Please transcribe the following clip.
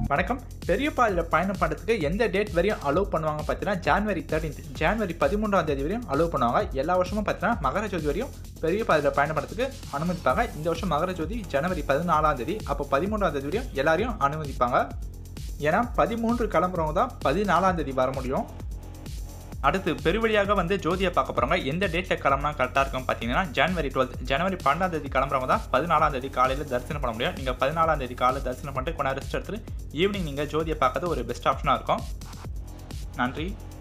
வணக்கம் பெரிய பாதையில் பயணம் பண்ணுறதுக்கு எந்த டேட் வரையும் அலோவ் பண்ணுவாங்க பார்த்தீங்கன்னா ஜான்வரி தேர்ட்டீன்த் ஜான்வரி பதிமூன்றாம் தேதி வரையும் அலோவ் பண்ணுவாங்க எல்லா வருஷமும் பார்த்தீங்கன்னா மகர ஜோதி வரையும் பெரிய பாதையில் பயணம் பண்ணுறதுக்கு அனுமதிப்பாங்க இந்த வருஷம் மகர ஜோதி ஜனவரி பதினாலாம் தேதி அப்போ பதிமூன்றாம் தேதி வரையும் எல்லாரையும் அனுமதிப்பாங்க ஏன்னா பதிமூன்று கிளம்புறவங்க தான் பதினாலாம் தேதி வர முடியும் அடுத்து பெருவழியாக வந்து ஜோதியை பார்க்க போகிறவங்க எந்த டேட்டில் கிளம்புனா கரெக்டாக இருக்கும் பார்த்தீங்கன்னா ஜனவரி டுவெல்த் ஜனவரி பன்னெண்டாம் தேதி கிளம்புறவங்க தான் பதினாலாம் தேதி காலையில் தரிசனம் பண்ண முடியும் நீங்கள் பதினாலாம் தேதி காலையில் தரிசனம் பண்ணிட்டு கொஞ்ச நேரம் ரெஸ்ட் எடுத்துட்டு ஈவினிங் நீங்கள் ஜோதியை பார்க்கறது ஒரு பெஸ்ட் ஆப்ஷனாக இருக்கும் நன்றி